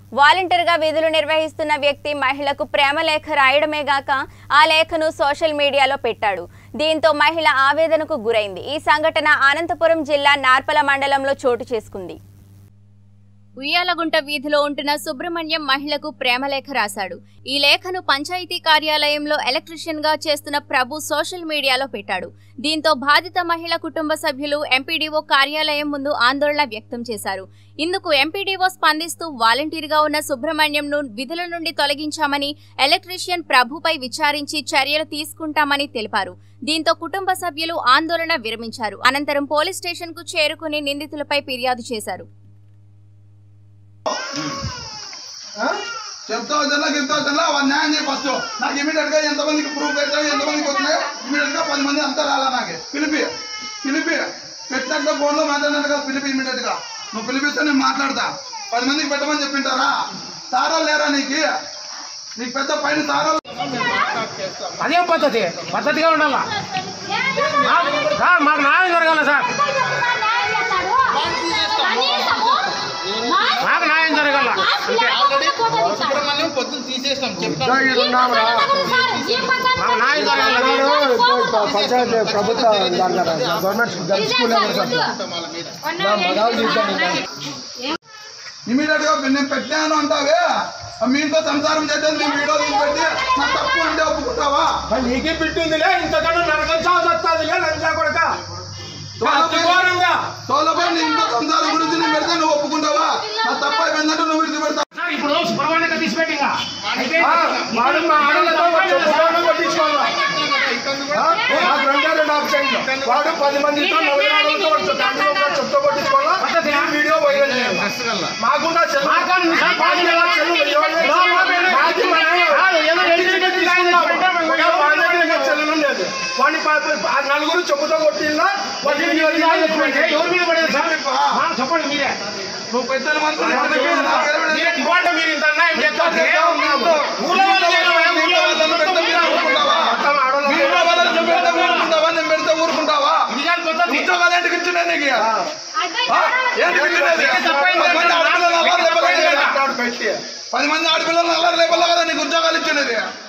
వాలంటీర్గా విధులు నిర్వహిస్తున్న వ్యక్తి మహిళకు ప్రేమ లేఖ రాయడమే గాక ఆ లేఖను సోషల్ మీడియాలో పెట్టాడు దీంతో మహిళ ఆవేదనకు గురైంది ఈ సంఘటన అనంతపురం జిల్లా నార్పల మండలంలో చోటు చేసుకుంది ఉయ్యాలగుంట వీధిలో ఉంటున్న సుబ్రహ్మణ్యం మహిళకు ప్రేమలేఖ రాశాడు ఈ లేఖను పంచాయతీ కార్యాలయంలో ఎలక్ట్రీషియన్ గా చేస్తున్న ప్రభు సోషల్ మీడియాలో పెట్టాడు దీంతో బాధిత మహిళ కుటుంబ సభ్యులు ఎంపీడీఓ కార్యాలయం ముందు ఆందోళన వ్యక్తం చేశారు ఇందుకు ఎంపీడీఓ స్పందిస్తూ వాలంటీర్గా ఉన్న సుబ్రహ్మణ్యంను విధుల నుండి తొలగించామని ఎలక్ట్రీషియన్ ప్రభుపై విచారించి చర్యలు తీసుకుంటామని తెలిపారు దీంతో కుటుంబ సభ్యులు ఆందోళన విరమించారు అనంతరం పోలీస్ స్టేషన్ కు చేరుకుని నిందితులపై ఫిర్యాదు చేశారు చెప్తావు జిల్లా గిస్తావు జిల్లా వాళ్ళు న్యాయం చేయి ఫస్ట్ నాకు ఇమీడియట్ గా ఎంతమందికి ప్రూఫ్ పెట్టావు ఎంతమందికి వస్తున్నాయో ఇమీడియట్ గా పది మంది అంతా రాలా నాకు పిలిపి పిలిపి పెట్టినట్టు ఫోన్ లో మాట్లాడినట్టుగా పిలిపి ఇమీడియట్ గా నువ్వు పిలిపిస్తే నేను మాట్లాడతా పది మందికి పెట్టమని చెప్పింటారా సారా లేరా నీకు నీకు పెద్ద పైన సారా అదేం పద్ధతి పద్ధతిగా ఉండాలా సార్ మాకు న్యాయం జరగాలి సార్ మాకు న్యాయం జరగాల సుబ్రహ్మణ్యం పొద్దున్న తీసేస్తాం చెప్తాను మాకు న్యాయం జరగాలి పంచాయతీ ప్రభుత్వ గవర్నమెంట్ స్కూల్ ఇమీడియట్ గా నేను పెట్టాను అంటావే మీ ఇంట్లో సంసారం చేద్దాం నీ వీడియో తీసి పెట్టి నా తప్పు అంటే ఒప్పుకుంటావా నీకే పెట్టిందిలే ఇంతకన్నా నరకం చావు వస్తుందిలే లంచా కొడక ఘోరంగా తోలపై నీ ఇంట్లో సంసారం గురించి నేను పెడితే నువ్వు ఒప్పుకుంటావా నా తప్పు అయిపోయిందంటే నువ్వు విడిచిపెడతావు సార్ ఇప్పుడు సుబ్రహ్మణ్యం తీసిపెట్టి ఇంకా వాడు మా ఆడలతో వచ్చి ఫోటోలు కొట్టించుకోవాలా రెండు ఆప్షన్లు వాడు పది మందితో నలుగురు ఆడలతో వచ్చి దాంట్లో కూడా చెప్తూ కొట్టించుకోవాలా పద్ధతి ఈ వీడియో వైరల్ చేయాలి మాకుండా చెల్లు- మాకన్నా సార్ మాకు ఎలా చెల్లు ఇవ్వాలి? మాకు మన- ఏదో ఎలిజిబిలిటీ లైన్ ఇంకా మా దగ్గర ఇంకా చెల్లెలు లేదు వాడిని ప- ప- ఆ నలుగురు చెప్పుతో కొట్టిందా వాటిని ఎవరి మీద పడేది సార్ ఆ, చెప్పండి మీరే నువ్వు పెద్దల మనసు నా పేరు పెడితే మీరే ఇవ్వండి మీరు ఇంత అన్యాయం చేస్తారు ఊళ్ళో వాళ్ళు మీ ఇంట్లో వాళ్ళని పెడితే మీరు ఊరుకుంటావా? మీ ఇంట్లో వాళ్ళని నువ్వు పెడితే ఊరుకుంటావా నేను పెడితే ఊరుకుంటావా ఇది కాదు పద్ధతి ఉద్యోగాలు ఏంటికి ఇచ్చినా నీకు ఆ? ఏంటికి ఇచ్చినది? తప్పైంది పది మంది ఆడపిల్లలు అల్లరి లేపలేదు కదా? పెట్టి పది మంది ఆడపిల్లలు అల్లరి లేపలే కదా నీకు ఉద్యోగాలు ఇచ్చినది